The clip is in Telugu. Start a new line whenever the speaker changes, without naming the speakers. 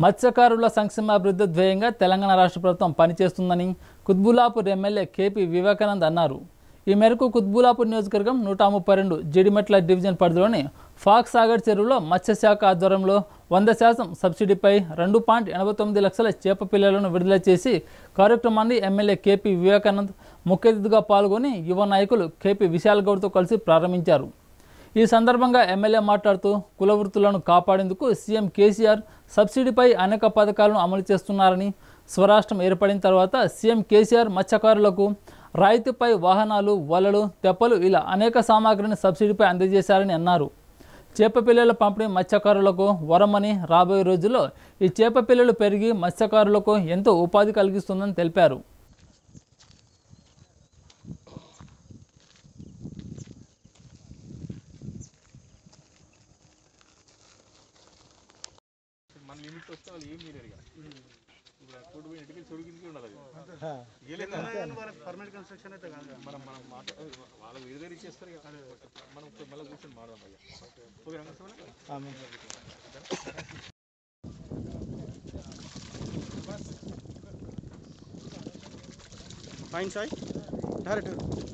మత్స్యకారుల సంక్షేమాభివృద్ధి ధ్యేయంగా తెలంగాణ రాష్ట్ర ప్రభుత్వం పనిచేస్తుందని కుత్బులాపూర్ ఎమ్మెల్యే కేపీ వివేకానంద్ అన్నారు ఈ మేరకు కుత్బులాపూర్ నియోజకవర్గం నూట ముప్పై రెండు జిడిమెట్ల డివిజన్ పరిధిలోని ఫాక్ సాగర్ చెరువులో మత్స్యశాఖ ఆధ్వర్యంలో వంద శాతం సబ్సిడీపై రెండు పాయింట్ ఎనభై తొమ్మిది లక్షల చేప పిల్లలను విడుదల చేసి కార్యక్రమాన్ని ఎమ్మెల్యే కేపీ వివేకానంద్ ముఖ్య అతిథిగా పాల్గొని యువ నాయకులు కేపీ విశాల్ గౌడ్తో కలిసి ప్రారంభించారు ఈ సందర్భంగా ఎమ్మెల్యే మాట్లాడుతూ కుల వృత్తులను కాపాడేందుకు సీఎం కేసీఆర్ సబ్సిడీపై అనేక పథకాలను అమలు చేస్తున్నారని స్వరాష్ట్రం ఏర్పడిన తర్వాత సీఎం కేసీఆర్ మత్స్యకారులకు రాయితీపై వాహనాలు వలలు తెప్పలు ఇలా అనేక సామాగ్రిని సబ్సిడీపై అందజేశారని అన్నారు చేప పిల్లల పంపిణీ మత్స్యకారులకు వరమని రాబోయే రోజుల్లో ఈ చేప పిల్లలు పెరిగి మత్స్యకారులకు ఎంతో ఉపాధి కలిగిస్తుందని తెలిపారు
మన లిమిట్ వస్తే వాళ్ళు ఏం మీరు అడిగారు ఇప్పుడు ఆ కోటి పోయి ఇంటికి చెరువు కిందకి ఉండాలి అది ఏలేదు
పర్మనెంట్ కన్స్ట్రక్షన్ అయితే కాదు
మనం మనం మాట వాళ్ళకి వేరు వేరు ఇచ్చేస్తారు ఇక. మనం మళ్ళీ కూర్చొని మాడదాం అయ్యా okay Rangaswamy
fine Sai direct